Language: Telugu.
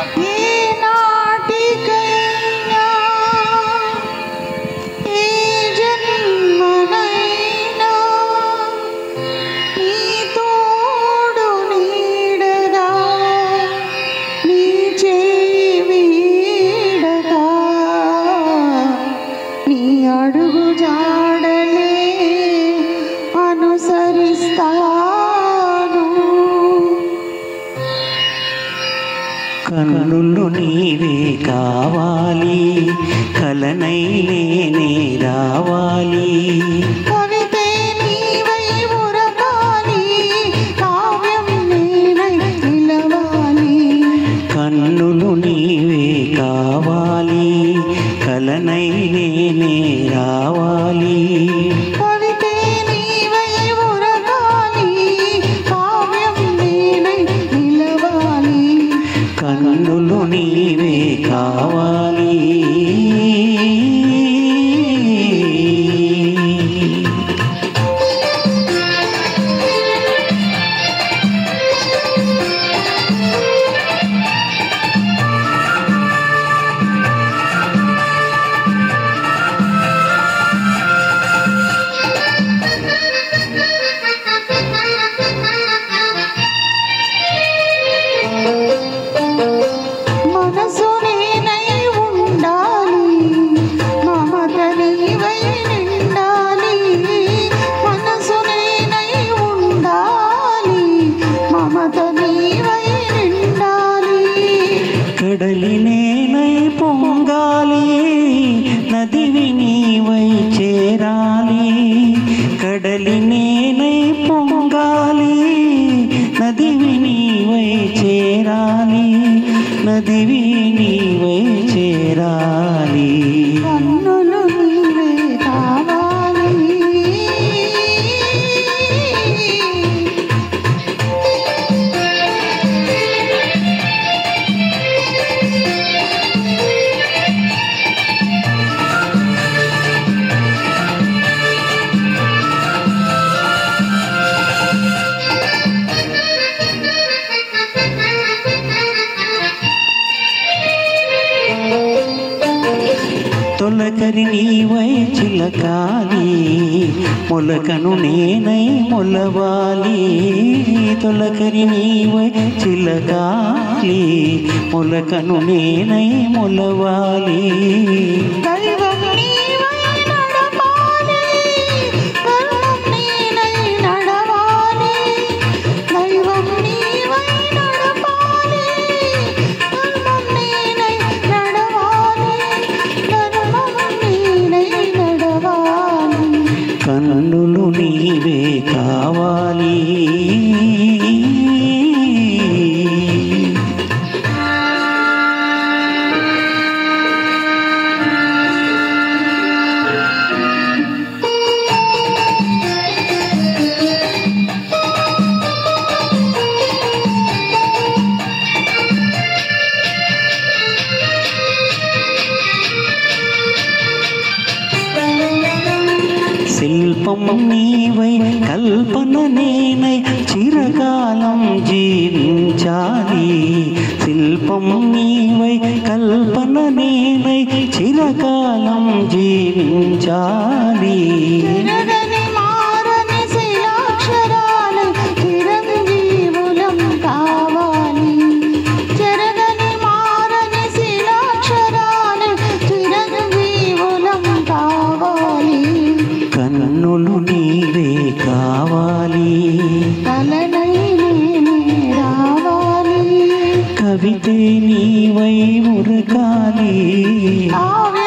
ఏ నాటికైనా ఏ జన్మనైనా నీ తోడు నీడగా నీ చేయి వీడగా నీ అడుగు జాడలే అనుసరిస్తాను కన్నులు నీవే కావాలి కలనై నేనే రావాలి కవితే నీవై ఉరకాలి కావ్యం నేనై నిలవాలి కన్నులు నీవే కావాలి కలనై నేనే రావాలి కవితే నీవై ఉరకాలి కావ్యం నేనై నిలవాలి కన్నులు నీవే కావాలి మనసు నేనై ఉండాలి మమత నీవై నిండాలి మనసు నేనై ఉండాలి మమత నీవై నిండాలి కడలి నేనై పొంగాలి నదివి నీవై చేరాలి కడలి నేనై పొంగాలి నదివి నీవై చేరాలి నదివి నీవై చేరాలి కన్నులు నీవే కావాలి తొలకరి నీవై చిలకాలి మొలకను నేనై మొలవాలి తొలకరి నీవై చిలకాలి మొలకను నేనై మొలవాలి దైవం నీవై నడపాలి కర్మం నేనై నడవాలి దైవం నీవై నడపాలి కర్మం నేనై నడవాలి ధర్మం నేనై నడవాలి కన్నులు నీవే కావాలి శిల్పం నీవై కల్పన నేనై చిరకాలం జీవించాలి శిల్పం నీవై కల్పన నేనై చిరకాలం జీవించాలి జరగని మారని శిలాక్షరాలు చిరంజీవులం కావాలి జరగని మారని శిలాక్షరాలు చిరంజీవులం కావాలి కన్నులు నీవే కావాలి కలనై నేనే రావాలి కవితే నీవై ఉరకాలి కావ్య